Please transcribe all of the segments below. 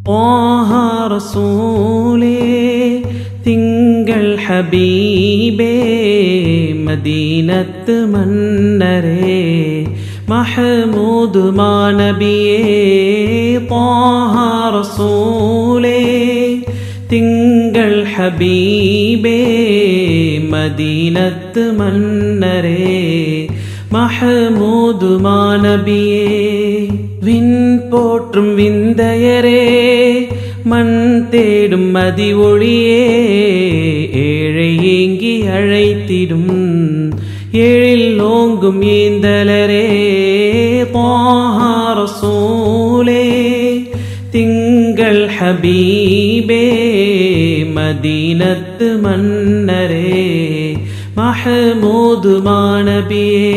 ஆஹா ரசூலே திங்கள் ஹபீபே மதீனத்து மன்னரே மஹமூது மாநபியே தாஹா ரசூலே திங்கள் ஹபீபே மதீனத்து மன்னரே மஹமூது மாநபியே விண் போற்றும் விந்தையரே மண் தேடும் மதி ஒளியே ஏழை ஏங்கி அழைத்திடும் ஏழில் ஓங்கும் ஏந்தலரே பாரசூலே திங்கள் ஹபீபே மதீனத்து மன்னரே மஹமூது மாநபியே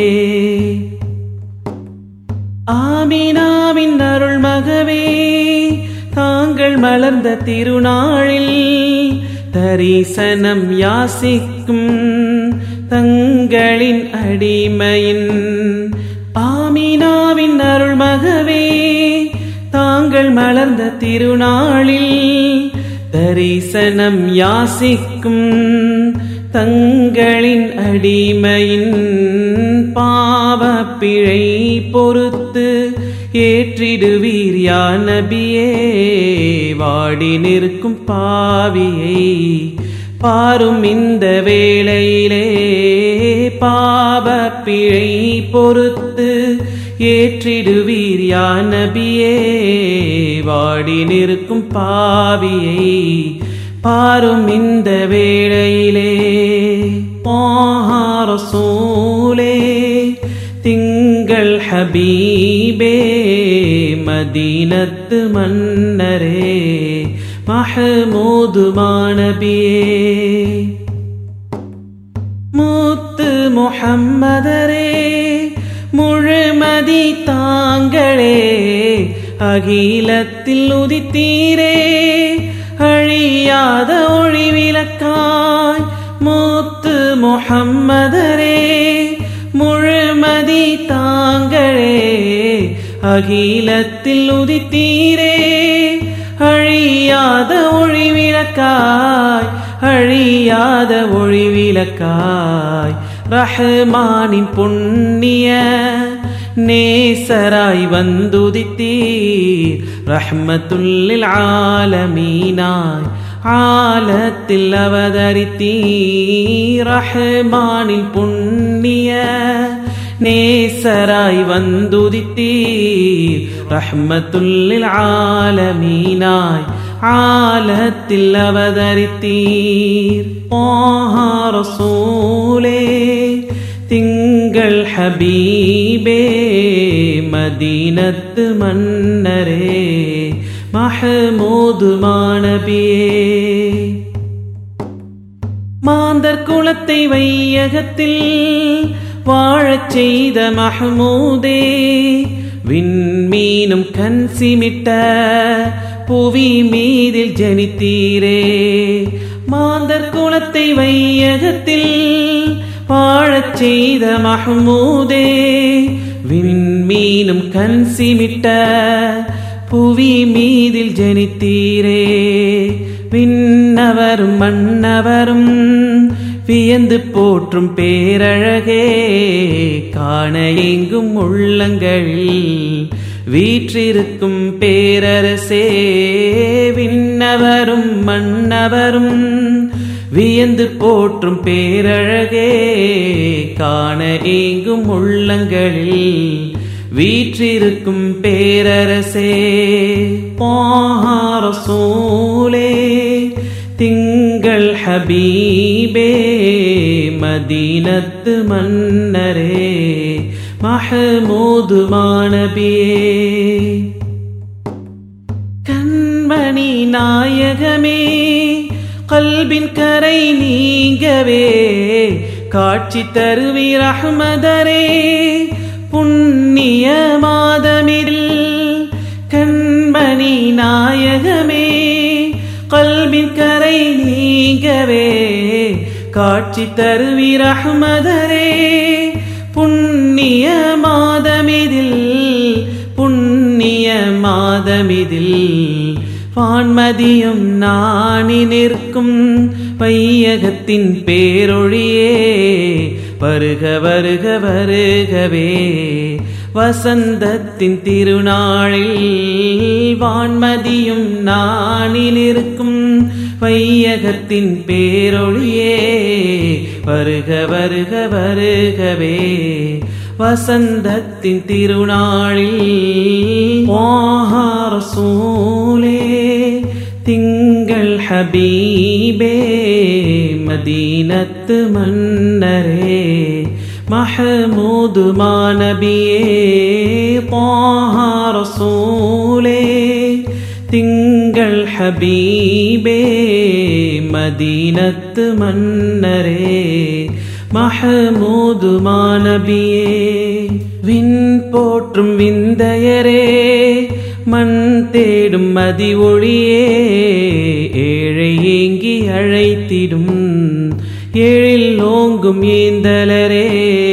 ஆமினாவின் அருள் மகவே தாங்கள் மலர்ந்த திருநாளில் தரிசனம் யாசிக்கும் தங்களின் அடிமையின் ஆமினாவின் அருள் மகவே தாங்கள் மலர்ந்த திருநாளில் தரிசனம் யாசிக்கும் தங்களின் அடிமையின் பாவ பிழை பொறுத்து ஏற்றிடுவீர் யா நபியே வாடி நிற்கும் பாவியை பாரும் இந்த வேளையிலே பாவ பிழை பொறுத்து ஏற்றிடுவீர் யா நபியே வாடி நிற்கும் பாவியை பாரும் இந்த வேளையிலே பாரசூலே திங்கள் ஹபீபே மதீனத்து மன்னரே மஹமூது மாநபியே மூத்து முஹம்மதரே முழுமதி தாங்களே அகிலத்தில் உதித்தீரே அழியாத ஒளி விளக்காய் மூத்து முஹம்மதரே முழுமதி தாங்களே அகிலத்தில் உதித்தீரே அழியாத ஒளி விளக்காய் அழியாத ஒளி விளக்காய் ரஹ்மானின் புண்ணிய நேசராய் வந்துதித்தீர் ரஹ்மத்துல்லில் ஆலமீனாய் ஆலத்தில் அவதரித்தீர் ரஹ்மானின் புண்ணிய நேசராய் வந்துதித்தீர் ரஹ்மத்துல்லில் ஆலமீனாய் ஆலத்தில் அவதரித்தீர் ரசூலே திங்கள் ஹபீபே மதீனத்து மன்னரே மஹமூது மாநபியே மாந்தர் குலத்தை வையகத்தில் வாழச் செய்த மஹமூதே விண்மீனும் கண் சிமிட்ட புவி மீதில் ஜனித்தீரே மாந்தர் குலத்தை வையகத்தில் வாழச் செய்த மஹமூதே விண்மீனும் கண் சிமிட்ட புவி மீதில் ஜனித்தீரே விண்ணவரும் மன்னவரும் வியந்து போற்றும் பேரழகே காண எங்கும் உள்ளங்களில் வீற்றிருக்கும் பேரரசே விண்ணவரும் மன்னவரும் வியந்து போற்றும் பேரழகே காண எங்கும் உள்ளங்களில் வீற்றிருக்கும் பேரரசே பாரசூலே திங்கள் ஹபீபே மதீனத்து மன்னரே மஹமூது மாநபியே கண்மணி நாயகமே கல்பின் கரை நீங்கவே காட்சி தருவி ரஹ்மதரே புண்ணிய மாதமில் கண்மணி நாயகமே கல்வின் கரை நீங்கவே காட்சி தருவி ரஹ்மதரே புண்ணிய மாதமிதில் புண்ணிய மாதமிதில் வான்மதியும் நாணி நிற்கும் பையகத்தின் பேரொழியே வருக வருக வருகவே வசந்தத்தின் திருநாளில் வான்மதியும் நாணில் இருக்கும் வையகத்தின் பேரொழியே வருக வருக வருகவே வசந்தத்தின் திருநாளில் வாரசூலே திங்கள் ஹபீபே மதீனத்து மன்னரே மஹமூது மாநபியே பாஹா ரசூலே திங்கள் ஹபீபே மதீனத்து மன்னரே மஹமூது மாநபியே விண் போற்றும் விந்தையரே மண் தேடும் மதி ஒளியே ஏழை ஏங்கி அழைத்திடும் ஏழில் ஓங்கும் ஏந்தலரே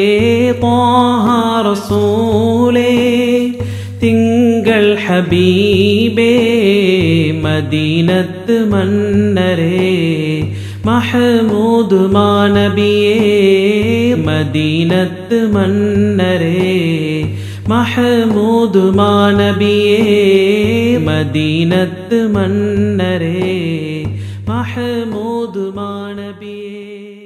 பாரசூலே திங்கள் ஹபீபே மதீனத்து மன்னரே மஹமூது மாநபியே மதீனத்து மன்னரே மஹமூது மாநபியே மதீனத்து மன்னரே மஹமூது மாநபியே